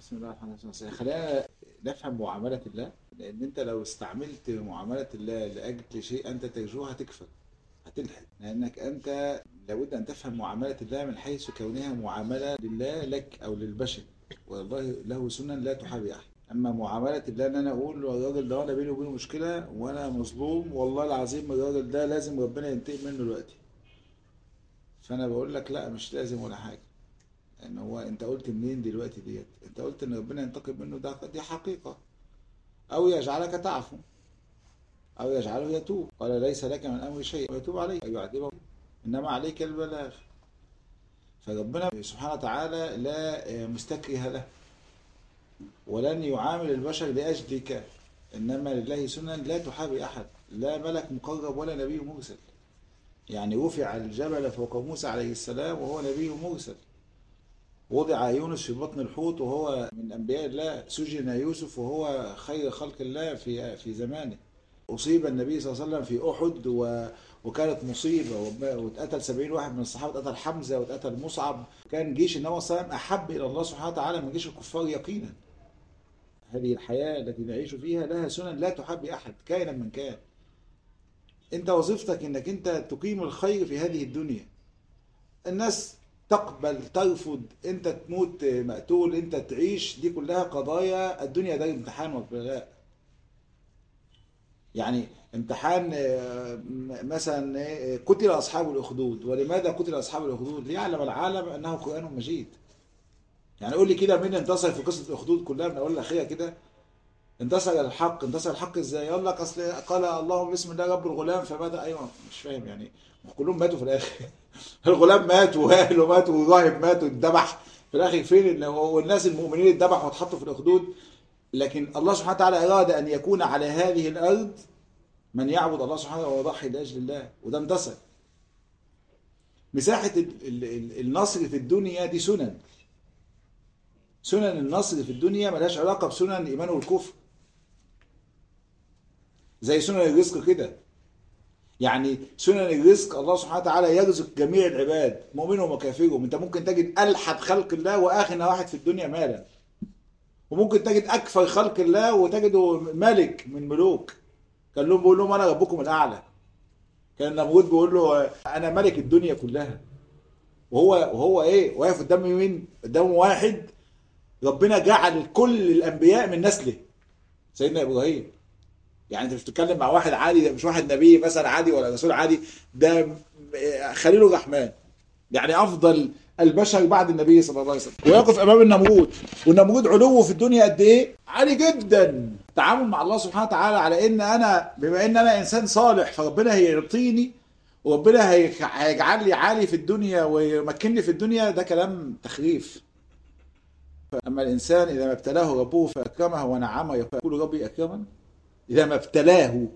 بسم الله الرحمن الرحيم خلينا نفهم معاملة الله لأن أنت لو استعملت معاملة الله لأجل شيء أنت ترجوه هتكفر هتلحق لأنك أنت لابد أن تفهم معاملة الله من حيث كونها معاملة لله لك أو للبشر والله له سنن لا تحابي أحد أما معاملة الله أن أنا أقول الراجل ده أنا بيني وبينه مشكلة وأنا مظلوم والله العظيم الراجل ده لازم ربنا ينتقم منه دلوقتي فأنا بقول لك لا مش لازم ولا حاجة ان هو انت قلت منين دلوقتي ديت انت قلت ان ربنا ينتقم منه ده دي حقيقة او يجعلك تعفو او يجعله يتوب قال ليس لك من الامر شيء ويتوب عليك او يعذبه انما عليك البلاغ فربنا سبحانه وتعالى لا مستكره له ولن يعامل البشر لاجلك انما لله سنن لا تحابي احد لا ملك مقرب ولا نبي مرسل يعني رفع الجبل فوق موسى عليه السلام وهو نبي مرسل وضع يونس في بطن الحوت وهو من انبياء الله سجن يوسف وهو خير خلق الله في في زمانه اصيب النبي صلى الله عليه وسلم في احد و وكانت مصيبه واتقتل 70 واحد من الصحابه اتقتل حمزه واتقتل مصعب كان جيش النبي صلى الله عليه وسلم احب الى الله سبحانه وتعالى من جيش الكفار يقينا هذه الحياه التي نعيش فيها لها سنن لا تحب احد كائنا من كان انت وظيفتك انك انت تقيم الخير في هذه الدنيا الناس تقبل ترفض انت تموت مقتول انت تعيش دي كلها قضايا الدنيا ده امتحان وابتلاء يعني امتحان مثلا قتل اصحاب الاخدود ولماذا قتل اصحاب الاخدود ليعلم العالم انه قران مجيد يعني قول لي كده مين انتصر في قصه الاخدود كلها من اول لاخرها كده انتصر الحق انتصر الحق ازاي يقول لك اصل قال اللهم بسم الله رب الغلام فماذا ايوه مش فاهم يعني كلهم ماتوا في الاخر الغلام مات واهله ماتوا والراهب مات واتذبح في الاخر فين والناس المؤمنين اتذبحوا واتحطوا في الاخدود لكن الله سبحانه وتعالى اراد ان يكون على هذه الارض من يعبد الله سبحانه ويضحي لاجل الله وده انتصر مساحه النصر في الدنيا دي سنن سنن النصر في الدنيا ملهاش علاقه بسنن الايمان والكفر زي سنن الرزق كده يعني سنن الرزق الله سبحانه وتعالى يرزق جميع العباد مؤمنهم وكافرهم انت ممكن تجد الحد خلق الله واغنى واحد في الدنيا مالا وممكن تجد اكثر خلق الله وتجده ملك من ملوك كان لهم بيقول لهم انا ربكم الاعلى كان نمرود بيقول له انا ملك الدنيا كلها وهو وهو ايه واقف قدام مين قدامه واحد ربنا جعل كل الانبياء من نسله سيدنا ابراهيم يعني انت مش بتتكلم مع واحد عادي مش واحد نبي مثلا عادي ولا رسول عادي ده خليل الرحمن يعني افضل البشر بعد النبي صلى الله عليه وسلم ويقف امام النمرود والنمرود علوه في الدنيا قد ايه عالي جدا تعامل مع الله سبحانه وتعالى على ان انا بما ان انا انسان صالح فربنا هيعطيني وربنا هيجعل لي عالي في الدنيا ويمكنني في الدنيا ده كلام تخريف اما الانسان اذا ما ابتلاه ربه فاكرمه ونعمه يقول ربي اكرمن إذا ما ابتلاه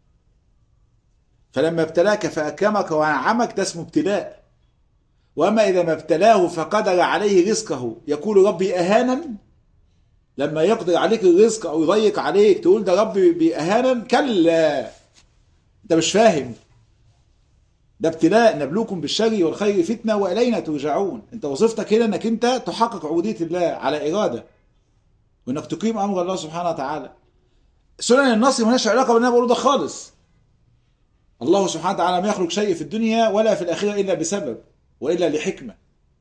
فلما ابتلاك فأكرمك ونعمك ده اسمه ابتلاء وأما إذا ما ابتلاه فقدر عليه رزقه يقول ربي أهانا لما يقدر عليك الرزق أو يضيق عليك تقول ده ربي بأهانا كلا أنت مش فاهم ده ابتلاء نبلوكم بالشر والخير فتنة وإلينا ترجعون أنت وظيفتك هنا أنك أنت تحقق عبودية الله على إرادة وأنك تقيم أمر الله سبحانه وتعالى سنن النصر مالهاش علاقه باللي انا بقوله ده خالص الله سبحانه وتعالى ما يخلق شيء في الدنيا ولا في الاخره الا بسبب والا لحكمه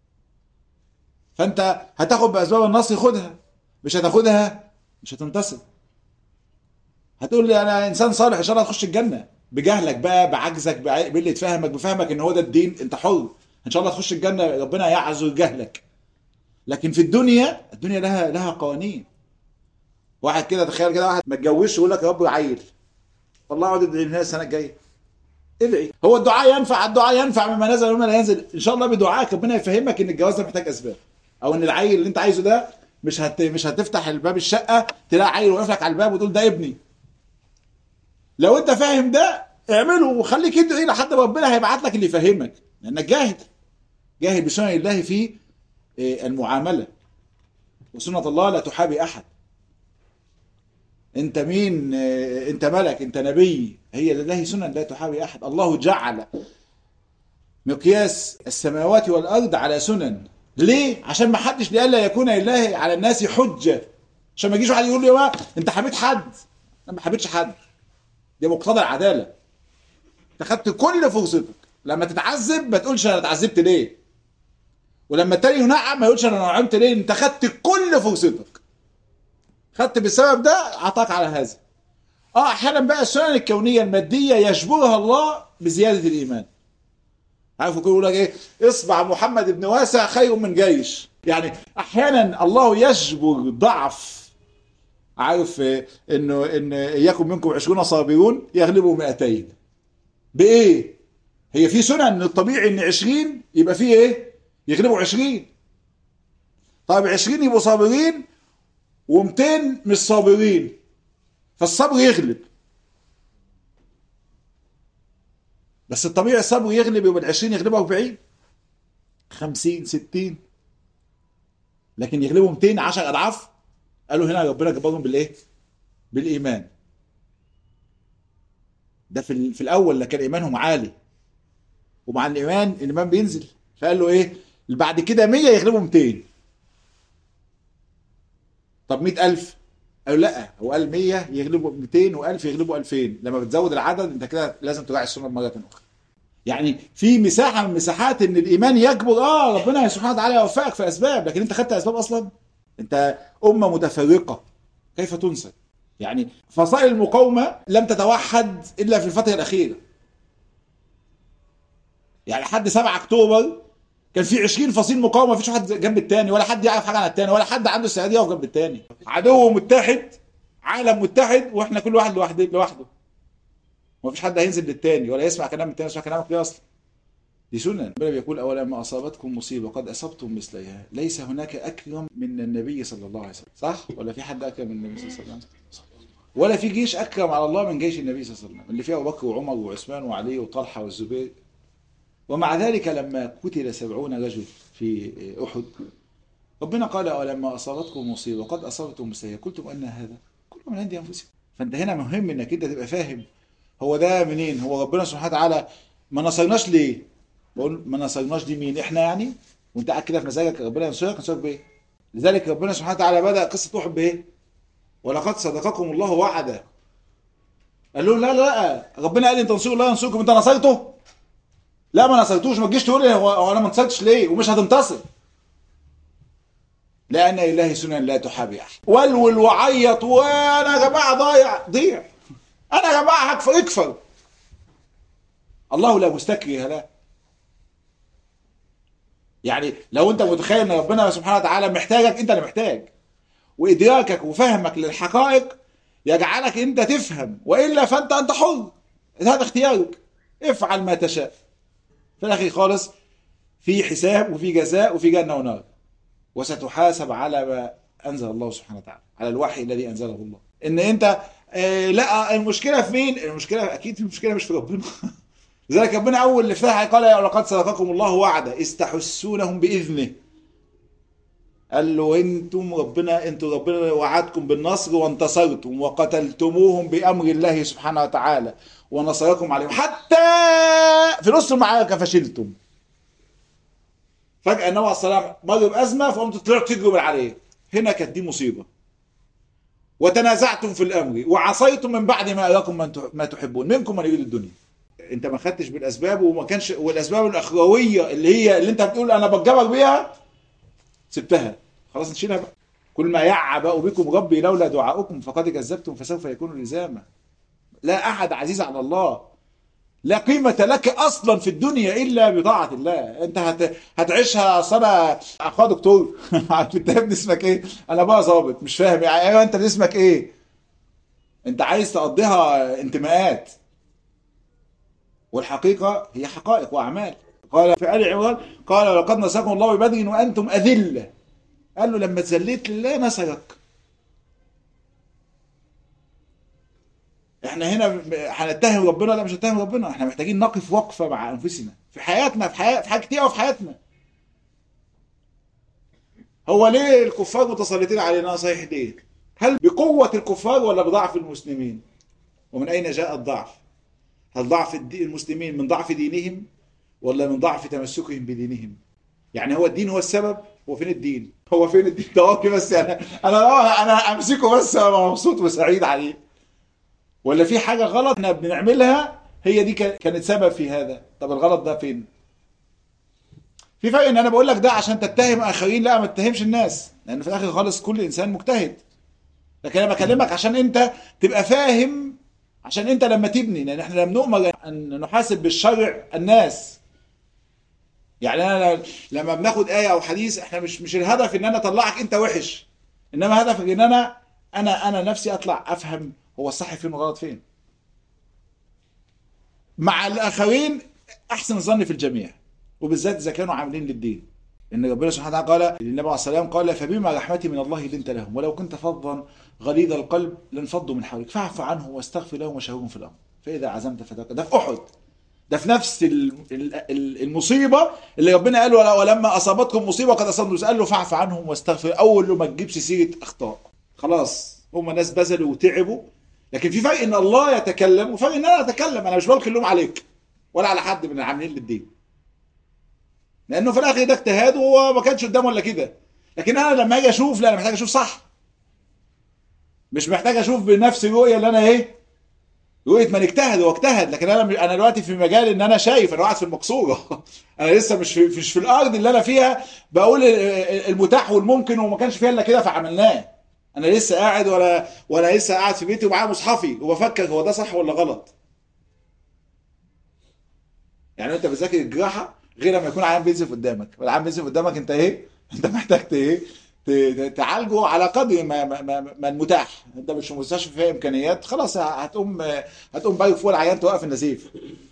فانت هتاخد باسباب النصر خدها مش هتاخدها مش هتنتصر هتقول لي انا انسان صالح ان شاء الله هتخش الجنه بجهلك بقى بعجزك بقله فهمك بفهمك ان هو ده الدين انت حر ان شاء الله تخش الجنه ربنا يعذر جهلك لكن في الدنيا الدنيا لها لها قوانين واحد كده تخيل كده واحد ما اتجوزش يقول لك يا رب عيل والله اقعد ادعي للناس السنه الجايه ادعي هو الدعاء ينفع الدعاء ينفع مما نزل ومما لا ينزل ان شاء الله بدعائك ربنا يفهمك ان الجواز ده محتاج اسباب او ان العيل اللي انت عايزه ده مش هت... مش هتفتح الباب الشقه تلاقي عيل واقف لك على الباب وتقول ده ابني لو انت فاهم ده اعمله وخليك ادعي لحد ما ربنا هيبعت لك اللي يفهمك لانك جاهد جاهد بسنن الله في المعامله وسنه الله لا تحابي احد انت مين انت ملك انت نبي هي لله سنن لا تحاوي احد الله جعل مقياس السماوات والارض على سنن ليه عشان ما حدش لئلا يكون لله على الناس حجه عشان ما يجيش واحد يقول لي بقى انت حبيت حد انا ما حبيتش حد دي مقتضى العداله انت خدت كل فرصتك لما تتعذب ما تقولش انا اتعذبت ليه ولما التاني ينعم ما يقولش انا نعمت ليه انت خدت كل فرصتك خدت بالسبب ده عطاك على هذا اه احيانا بقى السنن الكونيه الماديه يجبرها الله بزياده الايمان عارفوا كل يقول لك ايه اصبع محمد بن واسع خير من جيش يعني احيانا الله يجبر ضعف عارف إيه؟ انه ان يكن منكم عشرون صابرون يغلبوا 200 بايه هي في سنن الطبيعي ان 20 يبقى فيه ايه يغلبوا 20 طيب 20 يبقوا صابرين و200 مش صابرين فالصبر يغلب بس الطبيعي الصبر يغلب يبقى ال 20 يغلبوا 40 50 60 لكن يغلبوا 200 10 اضعاف قالوا هنا ربنا جبرهم بالايه؟ بالايمان ده في ال- في الاول اللي كان ايمانهم عالي ومع الايمان الايمان بينزل فقال له ايه؟ بعد كده 100 يغلبوا 200 طب 100000 قالوا لا هو قال 100 يغلبوا 200 و1000 يغلبوا 2000 لما بتزود العدد انت كده لازم تراعي السنه مره اخرى يعني في مساحه من مساحات ان الايمان يكبر اه ربنا سبحانه وتعالى يوفقك في اسباب لكن انت خدت اسباب اصلا انت امه متفرقه كيف تنسى يعني فصائل المقاومه لم تتوحد الا في الفتره الاخيره يعني لحد 7 اكتوبر كان في 20 فصيل مقاومه مفيش واحد جنب التاني ولا حد يعرف حاجه عن التاني ولا حد عنده استعداد يقف جنب التاني عدو متحد عالم متحد واحنا كل واحد لوحده لوحده ومفيش حد هينزل للتاني ولا يسمع كلام التاني يسمع كلامك ليه اصلا دي سنن ربنا بيقول اولا ما اصابتكم مصيبه قد اصبتم مثليها ليس هناك اكرم من النبي صلى الله عليه وسلم صح ولا في حد اكرم من النبي صلى الله عليه وسلم ولا في جيش اكرم على الله من جيش النبي صلى الله عليه وسلم اللي فيه ابو بكر وعمر وعثمان وعلي وطلحه والزبير ومع ذلك لما قتل سبعون رجل في احد ربنا قال ولما اصابتكم مصيبه قد اصابتم مثليها قلتم ان هذا كله من عند انفسكم فانت هنا مهم انك انت تبقى فاهم هو ده منين هو ربنا سبحانه وتعالى ما نصرناش ليه بقول ما نصرناش دي مين احنا يعني وانت قاعد كده في مزاجك ربنا ينصرك ينصرك بايه لذلك ربنا سبحانه وتعالى بدا قصه احد بايه ولقد صدقكم الله وعده قال لهم لا لا ربنا قال ان تنصروا الله ينصركم انت نصرته لا ما نصرتوش ما تجيش تقول لي هو هو انا ما انتصرتش ليه ومش هتنتصر لان لله سنن لا تحابي احد ولول وعيط وانا يا جماعه ضايع ضيع انا يا جماعه هكفر اكفر الله لا مستكره له يعني لو انت متخيل ان ربنا سبحانه وتعالى محتاجك انت اللي محتاج وادراكك وفهمك للحقائق يجعلك انت تفهم والا فانت انت حر هذا اختيارك افعل ما تشاء في الاخير خالص في حساب وفي جزاء وفي جنه ونار وستحاسب على ما انزل الله سبحانه وتعالى على الوحي الذي انزله الله ان انت آه لا المشكله في مين المشكله اكيد المشكله مش في ربنا لذلك ربنا اول اللي فتح قال لقد صدقكم الله وعده استحسونهم باذنه قال له انتم ربنا انتم ربنا وعدكم بالنصر وانتصرتم وقتلتموهم بامر الله سبحانه وتعالى ونصركم عليهم حتى في نص المعركه فشلتم فجاه النبي عليه الصلاه مر بازمه فقمتوا طلعتوا تجروا عليه هنا كانت دي مصيبه وتنازعتم في الامر وعصيتم من بعد ما اراكم من ما تحبون منكم من يريد الدنيا انت ما خدتش بالاسباب وما كانش والاسباب الاخرويه اللي هي اللي انت بتقول انا بتجبر بيها سبتها خلاص نشيلها بقى كل ما يعبأ بكم ربي لولا دعاؤكم فقد كذبتم فسوف يكون لزاما لا احد عزيز على الله لا قيمة لك اصلا في الدنيا الا بطاعة الله انت هت... هتعيشها اصل انا اخويا دكتور انت يا ابني اسمك ايه انا بقى ظابط مش فاهم يعني ايوه انت اسمك ايه انت عايز تقضيها انتماءات والحقيقة هي حقائق واعمال قال في آل عمران قال لقد نصركم الله ببدر وانتم اذله قال له لما تذليت لله نصرك احنا هنا هنتهم ربنا لا مش هنتهم ربنا احنا محتاجين نقف وقفه مع انفسنا في حياتنا في حياه في حاجات كتير في حياتنا هو ليه الكفار متسلطين علينا صحيح ليه هل بقوة الكفار ولا بضعف المسلمين ومن أين جاء الضعف هل ضعف المسلمين من ضعف دينهم ولا من ضعف تمسكهم بدينهم يعني هو الدين هو السبب هو فين الدين هو فين الدين ده اوكي بس يعني انا انا امسكه بس انا مبسوط وسعيد عليه ولا في حاجه غلط احنا بنعملها هي دي كانت سبب في هذا طب الغلط ده فين في فرق ان انا بقول لك ده عشان تتهم اخرين لا ما تتهمش الناس لان في الاخر خالص كل انسان مجتهد لكن انا بكلمك عشان انت تبقى فاهم عشان انت لما تبني لان احنا لم نؤمر ان نحاسب بالشرع الناس يعني انا لما بناخد ايه او حديث احنا مش مش الهدف ان انا اطلعك انت وحش انما هدفك ان انا انا انا نفسي اطلع افهم هو الصح فين والغلط فين مع الاخرين احسن الظن في الجميع وبالذات اذا كانوا عاملين للدين ان ربنا سبحانه وتعالى قال للنبي عليه الصلاه والسلام قال فبما رحمه من الله لنت لهم ولو كنت فظا غليظ القلب لانفضوا من حولك فاعف عنه واستغفر لهم وشاورهم في الامر فاذا عزمت فتوكل ده في احد ده في نفس المصيبه اللي ربنا قال ولما اصابتكم مصيبه قد اصابوا قال له فاعف عنهم واستغفر اول له ما تجيبش سيره اخطاء خلاص هم ناس بذلوا وتعبوا لكن في فرق ان الله يتكلم وفرق ان انا اتكلم انا مش بلقي اللوم عليك ولا على حد من العاملين للدين لانه في الاخر ده اجتهاد وهو ما كانش قدامه الا كده لكن انا لما اجي اشوف لا انا محتاج اشوف صح مش محتاج اشوف بنفس الرؤيه اللي انا ايه رؤيه من اجتهد واجتهد لكن انا انا دلوقتي في مجال ان انا شايف انا قاعد في المقصوره انا لسه مش في مش في الارض اللي انا فيها بقول المتاح والممكن وما كانش فيها الا كده فعملناه انا لسه قاعد ولا ولا لسه قاعد في بيتي ومعايا مصحفي وبفكر هو ده صح ولا غلط يعني انت بتذاكر الجراحه غير لما يكون عيان بينزف قدامك والعيان بينزف قدامك انت ايه انت محتاج ايه تعالجه على قدر ما, ما, ما, ما المتاح انت مش في مستشفى فيها امكانيات خلاص هتقوم هتقوم بايق فوق العيان توقف النزيف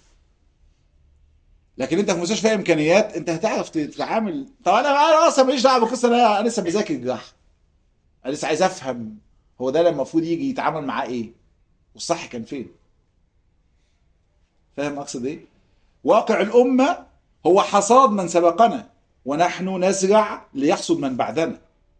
لكن انت في مستشفى فيها امكانيات انت هتعرف تتعامل طب انا انا اصلا ماليش دعوه بالقصه انا انا لسه بذاكر الجراحه انا لسه عايز افهم هو ده لما المفروض يجي يتعامل معاه ايه والصح كان فين فاهم اقصد ايه واقع الامه هو حصاد من سبقنا ونحن نزرع ليحصد من بعدنا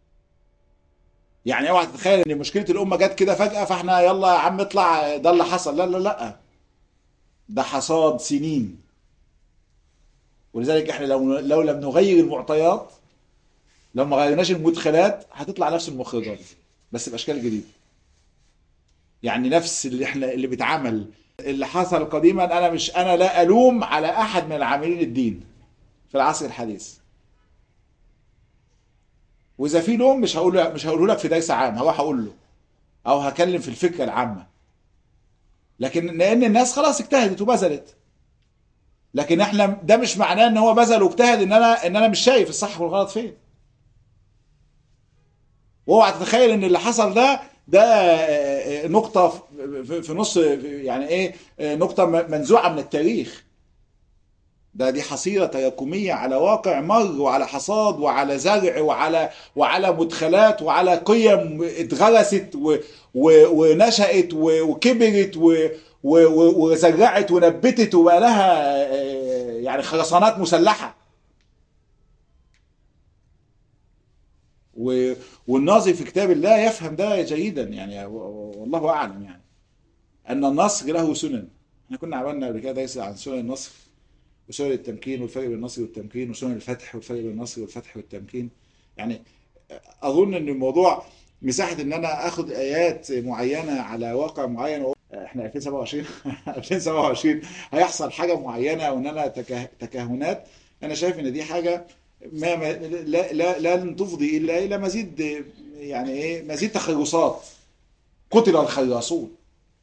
يعني اوعى تتخيل ان مشكله الامه جت كده فجاه فاحنا يلا يا عم اطلع ده اللي حصل لا لا لا ده حصاد سنين ولذلك احنا لو لو لم نغير المعطيات لو ما غيرناش المدخلات هتطلع نفس المخرجات بس باشكال جديده يعني نفس اللي احنا اللي بيتعمل اللي حصل قديما انا مش انا لا الوم على احد من العاملين الدين في العصر الحديث واذا في لوم مش هقول مش هقوله لك في درس عام هو هقول له او هكلم في الفكره العامه لكن لان الناس خلاص اجتهدت وبذلت لكن احنا ده مش معناه ان هو بذل واجتهد ان انا ان انا مش شايف الصح والغلط فين واوعى تتخيل ان اللي حصل ده ده نقطة في نص يعني ايه نقطة منزوعة من التاريخ ده دي حصيلة تراكمية على واقع مر وعلى حصاد وعلى زرع وعلى وعلى مدخلات وعلى قيم اتغرست و و ونشأت وكبرت و وزرعت ونبتت وبقى لها يعني خرسانات مسلحه والناظر في كتاب الله يفهم ده جيدا يعني والله اعلم يعني ان النصر له سنن احنا كنا عملنا قبل كده درس عن سنن النصر وسنن التمكين والفرق بين النصر والتمكين وسنن الفتح والفرق بين النصر والفتح والتمكين يعني اظن ان الموضوع مساحه ان انا اخد ايات معينه على واقع معين احنا 2027 2027 هيحصل حاجه معينه وان انا تكهنات انا شايف ان دي حاجه ما, ما لا لا لن تفضي الا الى مزيد يعني ايه مزيد تخرصات قتل الخراصون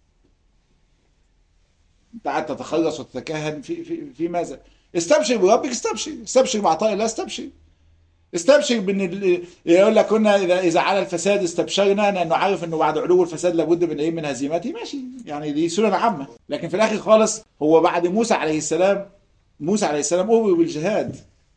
انت قاعد تتخرص وتتكهن في في في ماذا؟ استبشر بربك استبشر استبشر بعطاء الله استبشر استبشر بان يقول لك كنا اذا اذا على الفساد استبشرنا لانه عارف انه بعد علو الفساد لابد من ايه من هزيمته ماشي يعني دي سنن عامه لكن في الاخر خالص هو بعد موسى عليه السلام موسى عليه السلام امر بالجهاد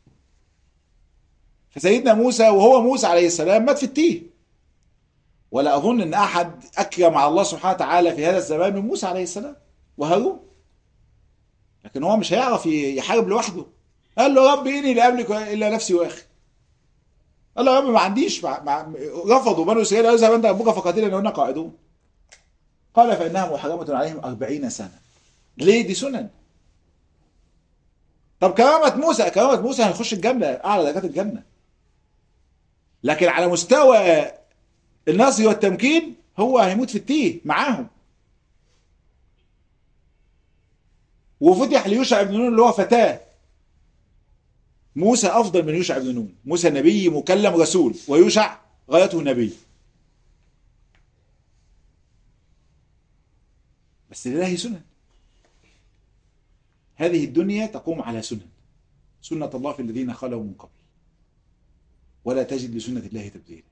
فسيدنا موسى وهو موسى عليه السلام مات في التيه ولا اظن ان احد اكرم على الله سبحانه وتعالى في هذا الزمان من موسى عليه السلام وهارون لكن هو مش هيعرف يحارب لوحده قال له رب اني لا املك الا نفسي واخي قال له يا رب ما عنديش مع... مع... رفضوا بنو اسرائيل قالوا اذهب انت ابوك فقاتل ان قاعدون قال فانها محرمه عليهم أربعين سنه ليه دي سنن طب كرامة موسى كرامة موسى هيخش الجنة أعلى درجات الجنة لكن على مستوى النصر والتمكين هو هيموت في التيه معاهم وفتح ليوشع بن نون اللي هو فتاه موسى افضل من يوشع بن نون موسى نبي مكلم رسول ويوشع غايته نبي بس لله سنن هذه الدنيا تقوم على سنن سنة الله في الذين خلوا من قبل ولا تجد لسنة الله تبديلا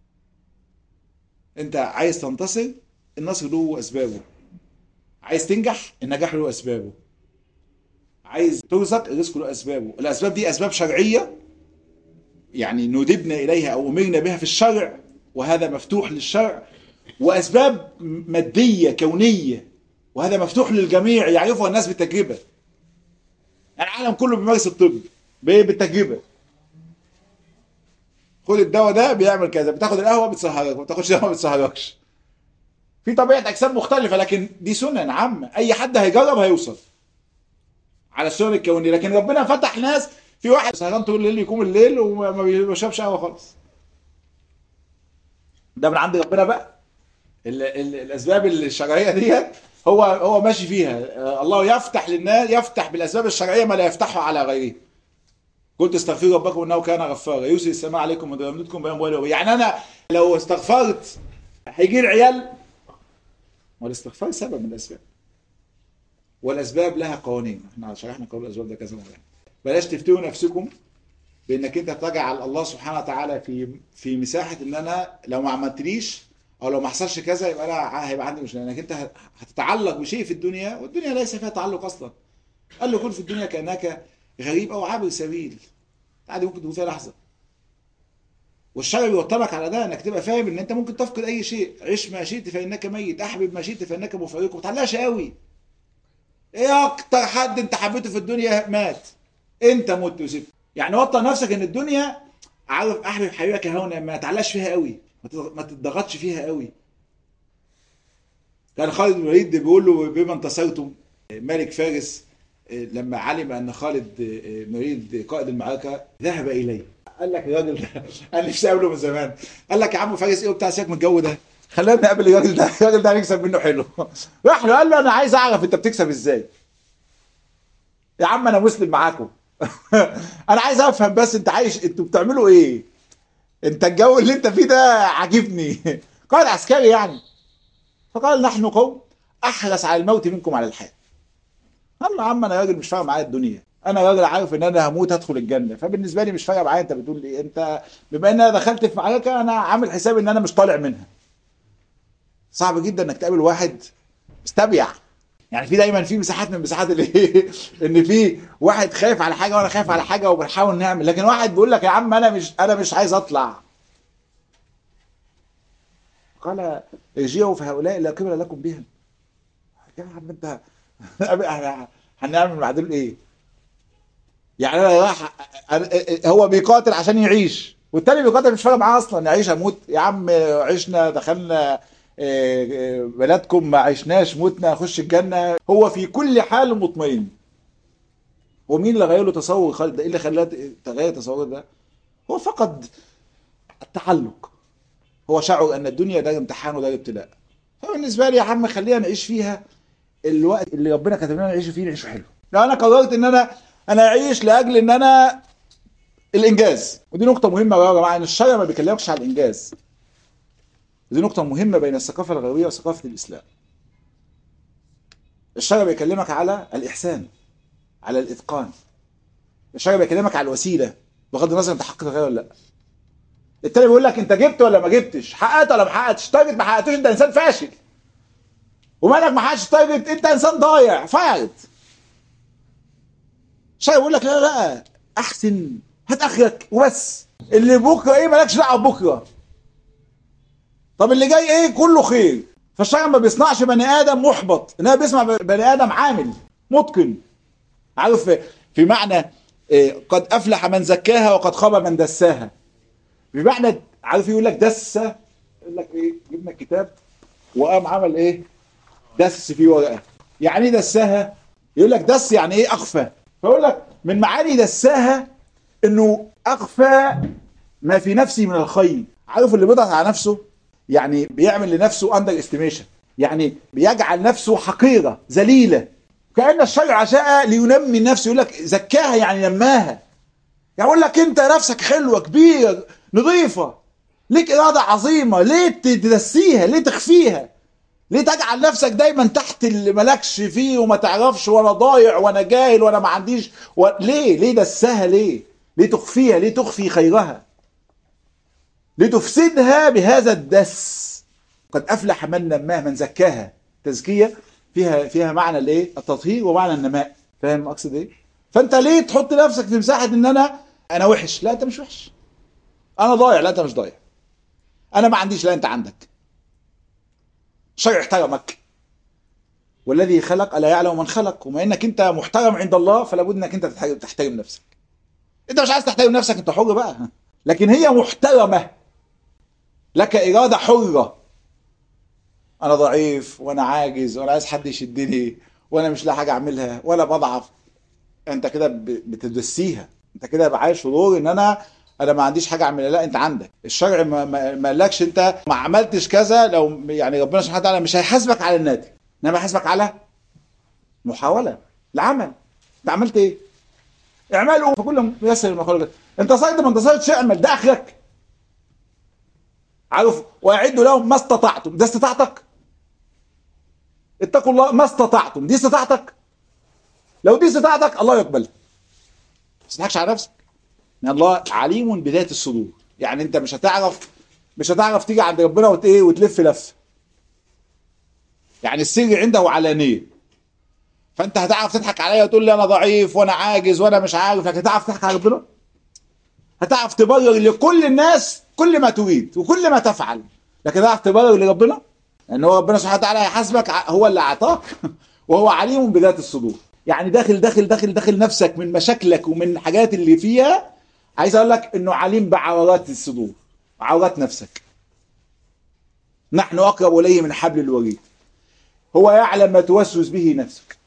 انت عايز تنتصر النصر له اسبابه عايز تنجح النجاح له اسبابه عايز ترزق الرزق له اسبابه الاسباب دي اسباب شرعيه يعني ندبنا اليها او امرنا بها في الشرع وهذا مفتوح للشرع واسباب ماديه كونيه وهذا مفتوح للجميع يعرفها الناس بالتجربه العالم كله بيمارس الطب بالتجربه خد الدواء ده بيعمل كذا بتاخد القهوه بتسهرك ما بتاخدش القهوه ما بتسهركش في طبيعه اجسام مختلفه لكن دي سنن عامه اي حد هيجرب هيوصل على السنن الكونيه لكن ربنا فتح ناس في واحد سهران طول الليل يقوم الليل وما بيشربش قهوه خالص ده من عند ربنا بقى ال ال الاسباب الشرعيه ديت هو هو ماشي فيها الله يفتح للناس يفتح بالاسباب الشرعيه ما لا يفتحه على غيره قلت استغفروا ربكم انه كان غفارا يرسل السماء عليكم ويمددكم باموال يعني انا لو استغفرت هيجي لي عيال والاستغفار سبب من الاسباب والاسباب لها قوانين احنا شرحنا قانون الاسباب ده كذا مره بلاش تفتوا نفسكم بانك انت تجعل الله سبحانه وتعالى في في مساحه ان انا لو ما عملتليش او لو ما حصلش كذا يبقى انا هيبقى عندي مشكله لانك انت هتتعلق بشيء في الدنيا والدنيا ليس فيها تعلق اصلا قال له كن في الدنيا كانك غريب او عابر سبيل عادي ممكن تكون فيها لحظه والشرع بيوطنك على ده انك تبقى فاهم ان انت ممكن تفقد اي شيء عش ما شئت فانك ميت احبب ما شئت فانك مفارقه ما تعلقش قوي ايه اكتر حد انت حبيته في الدنيا مات انت مت وسبت يعني وطن نفسك ان الدنيا عارف احبب حبيبك هونا ما تعلقش فيها قوي ما تتضغطش فيها قوي كان خالد بن الوليد بيقول له بما انتصرتم ملك فارس لما علم ان خالد بن الوليد قائد المعركه ذهب اليه قال لك الراجل ده انا نفسي اقابله من زمان قال لك يا عم فارس ايه وبتاع سيبك من الجو ده خلينا نقابل الراجل ده الراجل ده هنكسب منه حلو راح له قال له انا عايز اعرف انت بتكسب ازاي يا عم انا مسلم معاكم انا عايز افهم بس انت عايش انتوا بتعملوا ايه انت الجو اللي انت فيه ده عاجبني قائد عسكري يعني فقال نحن قوم احرص على الموت منكم على الحياه قال له يا عم انا راجل مش فارق معايا الدنيا انا راجل عارف ان انا هموت هدخل الجنه فبالنسبه لي مش فارقه معايا انت بتقول ايه انت بما ان انا دخلت في معركه انا عامل حسابي ان انا مش طالع منها صعب جدا انك تقابل واحد مستبيع يعني في دايما في مساحات من مساحات الايه ان في واحد خايف على حاجه وانا خايف على حاجه وبنحاول نعمل لكن واحد بيقول لك يا عم انا مش انا مش عايز اطلع قال ارجعوا فهؤلاء لا قبل لكم بهم يا عم انت هنعمل مع دول ايه يعني انا راح هو بيقاتل عشان يعيش والتاني بيقاتل مش فارق معاه اصلا يعيش اموت يا عم عشنا دخلنا بلادكم ما عشناش متنا نخش الجنه هو في كل حال مطمئن ومين اللي غير له تصور خالد ده ايه اللي خلاه تغير تصوره ده هو فقد التعلق هو شعر ان الدنيا ده امتحان وده ابتلاء فبالنسبه لي يا عم خلينا نعيش فيها الوقت اللي ربنا كتب لنا نعيش فيه نعيشه حلو لو انا قررت ان انا انا اعيش لاجل ان انا الانجاز ودي نقطه مهمه يا جماعه ان الشرع ما بيكلمكش على الانجاز دي نقطة مهمة بين الثقافة الغربية وثقافة الإسلام. الشرع بيكلمك على الإحسان على الإتقان. الشرع بيكلمك على الوسيلة بغض النظر أنت حققت غير ولا لأ. التاني بيقول لك أنت جبت ولا ما جبتش؟ حققت ولا ما حققتش؟ تارجت ما حققتوش أنت إنسان فاشل. ومالك ما حققتش تارجت أنت إنسان ضايع فاعل. الشرع بيقول لك لا لا أحسن هات آخرك وبس. اللي بكرة إيه مالكش دعوة بكرة. طب اللي جاي ايه كله خير فالشرع ما بيصنعش بني ادم محبط انما بيصنع بني ادم عامل متقن عارف في معنى إيه قد افلح من زكاها وقد خاب من دساها بمعنى عارف يقول لك دس يقول لك ايه جبنا الكتاب وقام عمل ايه دس فيه ورقه يعني ايه دساها يقول لك دس يعني ايه اخفى فيقول لك من معاني دساها انه اخفى ما في نفسي من الخير عارف اللي بيضغط على نفسه يعني بيعمل لنفسه اندر استيميشن يعني بيجعل نفسه حقيره ذليله كان الشرع جاء لينمي النفس يقول لك زكاها يعني نماها يعني يقول لك انت نفسك حلوه كبير نظيفه ليك اراده عظيمه ليه تدسيها ليه تخفيها ليه تجعل نفسك دايما تحت اللي مالكش فيه وما تعرفش وانا ضايع وانا جاهل وانا ما عنديش و... ليه ليه دسها ليه ليه تخفيها ليه تخفي خيرها ليه تفسدها بهذا الدس قد افلح من نماها من زكاها تزكيه فيها فيها معنى الايه التطهير ومعنى النماء فاهم اقصد ايه فانت ليه تحط نفسك في مساحه ان انا انا وحش لا انت مش وحش انا ضايع لا انت مش ضايع انا ما عنديش لا انت عندك الشرع احترمك والذي خلق الا يعلم من خلق وما انك انت محترم عند الله فلا بد انك انت تحترم نفسك انت مش عايز تحترم نفسك انت حر بقى لكن هي محترمه لك اراده حره انا ضعيف وانا عاجز وانا عايز حد يشدني وانا مش لاقي حاجه اعملها ولا بضعف انت كده بتدسيها انت كده عايش شعور ان انا انا ما عنديش حاجه اعملها لا انت عندك الشرع ما, ما, ما قالكش انت ما عملتش كذا لو يعني ربنا سبحانه وتعالى مش هيحاسبك على الناتج انما هيحاسبك على محاوله العمل انت عملت ايه اعملوا فكل ميسر ما خلق انت صيد ما انتصرتش اعمل ده اخرك عارف واعدوا لهم ما استطعتم ده استطاعتك اتقوا الله ما استطعتم دي استطاعتك لو دي استطاعتك الله يقبلها ما تضحكش على نفسك ان الله عليم بذات الصدور يعني انت مش هتعرف مش هتعرف تيجي عند ربنا وت ايه وتلف لف يعني السر عنده علانيه فانت هتعرف تضحك عليا وتقول لي انا ضعيف وانا عاجز وانا مش عارف لكن هتعرف تضحك على ربنا هتعرف تبرر لكل الناس كل ما تريد وكل ما تفعل لكن هتعرف تبرر لربنا لان هو ربنا سبحانه وتعالى هيحاسبك هو اللي اعطاك وهو عليم بذات الصدور يعني داخل داخل داخل داخل نفسك من مشاكلك ومن الحاجات اللي فيها عايز اقول لك انه عليم بعورات الصدور عورات نفسك نحن اقرب اليه من حبل الوريد هو يعلم ما توسوس به نفسك